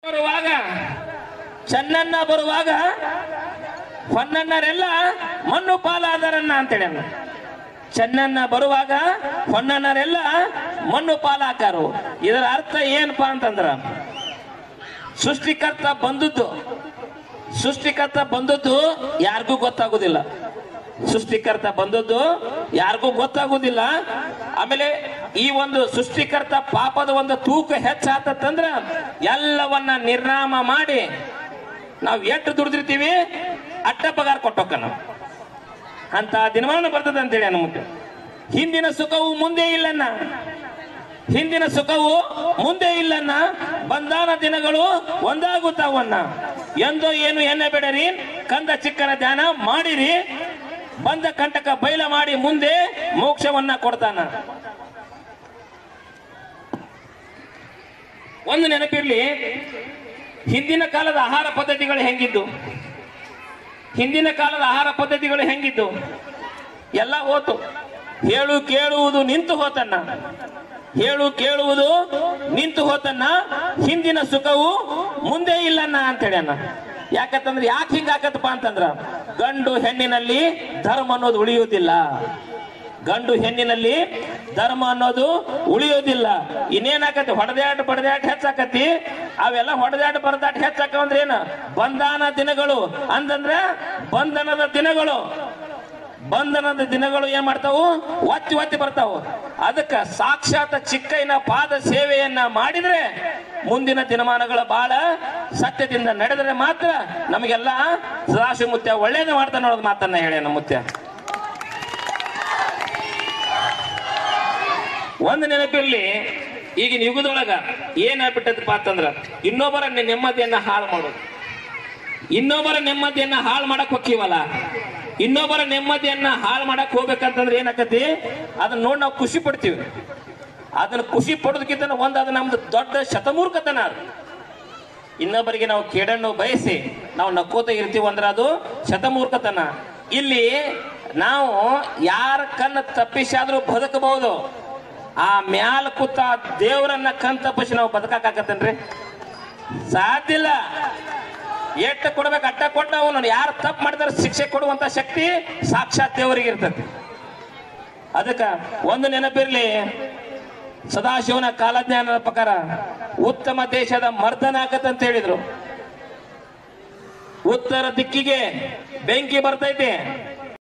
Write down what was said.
ಬರುವಾಗ ಚೆನ್ನಣ್ಣ ಬರುವಾಗ ಹೊನ್ನಣ್ಣರೆಲ್ಲ ಮಣ್ಣು ಪಾಲಾದರನ್ನ ಅಂತೇಳಿ ಅನ್ನ ಚೆನ್ನಣ್ಣ ಬರುವಾಗ ಹೊನ್ನಣ್ಣರೆಲ್ಲ ಮಣ್ಣು ಪಾಲಾಕಾರು ಇದರ ಅರ್ಥ ಏನಪ್ಪಾ ಅಂತಂದ್ರ ಸೃಷ್ಟಿಕರ್ತ ಬಂದದ್ದು ಸೃಷ್ಟಿಕರ್ತ ಬಂದದ್ದು ಯಾರಿಗೂ ಗೊತ್ತಾಗುದಿಲ್ಲ ಸೃಷ್ಟಿಕರ್ತ ಬಂದದ್ದು ಯಾರಿಗೂ ಗೊತ್ತಾಗುದಿಲ್ಲ ಆಮೇಲೆ ಈ ಒಂದು ಸೃಷ್ಟಿಕರ್ತ ಪಾಪದ ಒಂದು ತೂಕ ಹೆಚ್ಚಾತಂದ್ರ ಎಲ್ಲವನ್ನ ನಿರ್ನಾಮ ಮಾಡಿ ನಾವು ಎಷ್ಟು ದುಡಿದಿರ್ತೀವಿ ಅಡ್ಡ ಪಗಾರ ಕೊಟ್ಟೋಕ ನಾವು ಅಂತ ದಿನಮಾನ ಬರ್ತದೆ ಅಂತೇಳಿ ನಮಗೆ ಹಿಂದಿನ ಸುಖವು ಮುಂದೆ ಇಲ್ಲನ್ನ ಹಿಂದಿನ ಸುಖವು ಮುಂದೆ ಇಲ್ಲನ್ನ ಬಂದಾನ ದಿನಗಳು ಒಂದಾಗುತ್ತಾವನ್ನ ಎಂದೋ ಏನು ಎನ್ನೆ ಬೇಡರಿ ಕಂದ ಚಿಕ್ಕನ ಧ್ಯಾನ ಮಾಡಿರಿ ಬಂದ ಕಂಟಕ ಬೈಲ ಮಾಡಿ ಮುಂದೆ ಮೋಕ್ಷವನ್ನ ಕೊಡ್ತಾನ ಒಂದು ನೆನಪಿರ್ಲಿ ಹಿಂದಿನ ಕಾಲದ ಆಹಾರ ಪದ್ಧತಿಗಳು ಹೆಂಗಿದ್ದು ಹಿಂದಿನ ಕಾಲದ ಆಹಾರ ಪದ್ಧತಿಗಳು ಹೆಂಗಿದ್ದು ಎಲ್ಲ ಹೋತು ಹೇಳು ಕೇಳುವುದು ನಿಂತು ಹೋತನ್ನ ಹೇಳು ಕೇಳುವುದು ನಿಂತು ಹೋತನ್ನ ಹಿಂದಿನ ಸುಖವು ಮುಂದೆ ಇಲ್ಲನ್ನ ಅಂತೇಳಿ ಅನ್ನ ಯಾಕಂತಂದ್ರೆ ಯಾಕೆ ಹಿಂಗಾಕತ್ತಪ್ಪ ಅಂತಂದ್ರ ಗಂಡು ಹೆಣ್ಣಿನಲ್ಲಿ ಧರ್ಮ ಅನ್ನೋದು ಉಳಿಯುವುದಿಲ್ಲ ಗಂಡು ಹೆಣ್ಣಿನಲ್ಲಿ ಧರ್ಮ ಅನ್ನೋದು ಉಳಿಯೋದಿಲ್ಲ ಇನ್ನೇನಾಕತಿ ಹೊಡೆದಾಟ ಬಡದಾಟ ಹೆಚ್ಚಾಕತಿ ಅವೆಲ್ಲ ಹೊಡೆದಾಟ ಬಡದಾಟ ಹೆಚ್ಚಾಕ ಅಂದ್ರೆ ಏನು ಬಂಧನ ದಿನಗಳು ಅಂತಂದ್ರೆ ಬಂಧನದ ದಿನಗಳು ಬಂಧನದ ದಿನಗಳು ಏನ್ ಮಾಡ್ತಾವು ಒತ್ತಿ ಒತ್ತಿ ಬರ್ತಾವು ಅದಕ್ಕ ಸಾಕ್ಷಾತ್ ಚಿಕ್ಕಯ್ಯನ ಪಾದ ಸೇವೆಯನ್ನ ಮಾಡಿದ್ರೆ ಮುಂದಿನ ದಿನಮಾನಗಳ ಬಹಳ ಸತ್ಯದಿಂದ ನಡೆದರೆ ಮಾತ್ರ ನಮಗೆಲ್ಲ ಸದಾಶಿವ ಮುತ್ಯ ಒಳ್ಳೇದು ಮಾಡ್ತಾನೆ ಅನ್ನೋದು ಮಾತನ್ನ ಹೇಳಿ ನಮ್ಮ ಮುತ್ಯ ಒಂದು ನೆನಪಿರ್ಲಿ ಈಗಿನ ಯುಗದೊಳಗ ಏನಾಗ್ಬಿಟ್ಟದಪ್ಪ ಅಂತಂದ್ರ ಇನ್ನೊಬ್ಬರ ನೆ- ನೆಮ್ಮದಿಯನ್ನ ಹಾಳು ಮಾಡೋದು ಇನ್ನೊಬ್ಬರ ನೆಮ್ಮದಿಯನ್ನ ಹಾಳು ಮಾಡಕ್ ಹೋಗ್ತೀವಲ್ಲ ಇನ್ನೊಬ್ಬರ ನೆಮ್ಮದಿಯನ್ನ ಹಾಳು ಮಾಡಕ್ ಹೋಗ್ಬೇಕಂತಂದ್ರೆ ಏನಾಕತಿ ಅದನ್ನ ನೋಡಿ ನಾವು ಖುಷಿ ಪಡ್ತೀವಿ ಅದನ್ನ ಖುಷಿ ಪಡೋದಕ್ಕಿಂತ ಒಂದ್ ಅದು ನಮ್ದು ದೊಡ್ಡ ಶತಮೂರ್ಖತನ ಅದು ಇನ್ನೊಬ್ಬರಿಗೆ ನಾವು ಕೇಡನ್ನು ಬಯಸಿ ನಾವು ನಕ್ಕೋತ ಇರ್ತೀವಿ ಅಂದ್ರೆ ಅದು ಶತಮೂರ್ಖತನ ಇಲ್ಲಿ ನಾವು ಯಾರ ಕಣ್ಣು ತಪ್ಪಿಸಾದ್ರೂ ಬದುಕಬಹುದು ಆ ಮ್ಯಾಲ ಕೂತ ದೇವರನ್ನ ಕಣ್ ತಪ್ಪಿಸಿ ನಾವು ಬದುಕಾಕತ್ತೇನ್ರಿ ಸಾಧ್ಯ ಇಲ್ಲ ಎಷ್ಟು ಕೊಡ್ಬೇಕು ಅಟ್ಟ ಕೊಟ್ಟ ಅವನು ಯಾರು ತಪ್ಪು ಮಾಡಿದ್ರೆ ಶಿಕ್ಷೆ ಕೊಡುವಂತ ಶಕ್ತಿ ಸಾಕ್ಷಾತ್ ದೇವರಿಗೆ ಇರ್ತದೆ ಅದಕ್ಕ ಒಂದು ನೆನಪಿರ್ಲಿ ಸದಾಶಿವನ ಕಾಲಜ್ಞಾನದ ಪ್ರಕಾರ ಉತ್ತಮ ದೇಶದ ಮರ್ದನ ಆಗತ್ತಂತ ಹೇಳಿದ್ರು ಉತ್ತರ ದಿಕ್ಕಿಗೆ ಬೆಂಕಿ ಬರ್ತೈತಿ